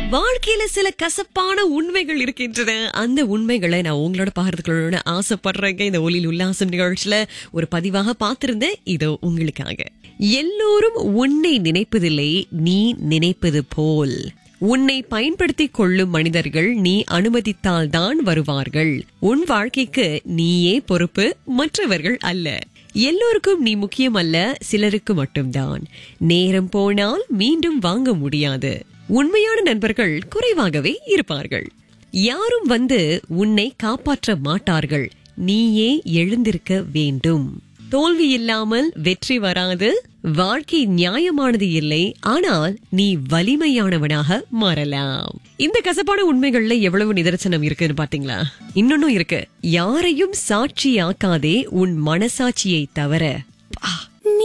வாழ்க்கையில சில கசப்பான உண்மைகள் இருக்கின்றன அந்த உண்மைகளை நான் உங்களோட பகிர்ந்துக்கணும்னு ஆசைப்படுறேங்க இந்த ஒலியில் உல்லாசம் நிகழ்ச்சியில ஒரு பதிவாக பார்த்திருந்தேன் இதோ உங்களுக்காக எல்லோரும் உன்னை நினைப்பதில்லை நீ நினைப்பது போல் உன்னை பயன்படுத்திக் கொள்ளும் மனிதர்கள் நீ அனுமதித்தால் தான் வருவார்கள் உன் வாழ்க்கைக்கு நீயே பொறுப்பு மற்றவர்கள் அல்ல எல்லோருக்கும் நீ முக்கியம் அல்ல சிலருக்கு மட்டும்தான் நேரம் போனால் மீண்டும் வாங்க முடியாது உண்மையான நண்பர்கள் குறைவாகவே இருப்பார்கள் யாரும் வந்து உன்னை காப்பாற்ற மாட்டார்கள் நீயே எழுந்திருக்க வேண்டும் தோல்வி இல்லாமல் வெற்றி வராது வாழ்க்கை நியாயமானது இல்லை ஆனால் நீ வலிமையானவனாக மாறலாம் இந்த கசப்பான உண்மைகள்ல எவ்வளவு நிதர்சனம் இருக்குன்னு பாத்தீங்களா இன்னொன்னும் இருக்கு யாரையும் சாட்சியாக்காதே உன் மனசாட்சியை தவிர பா,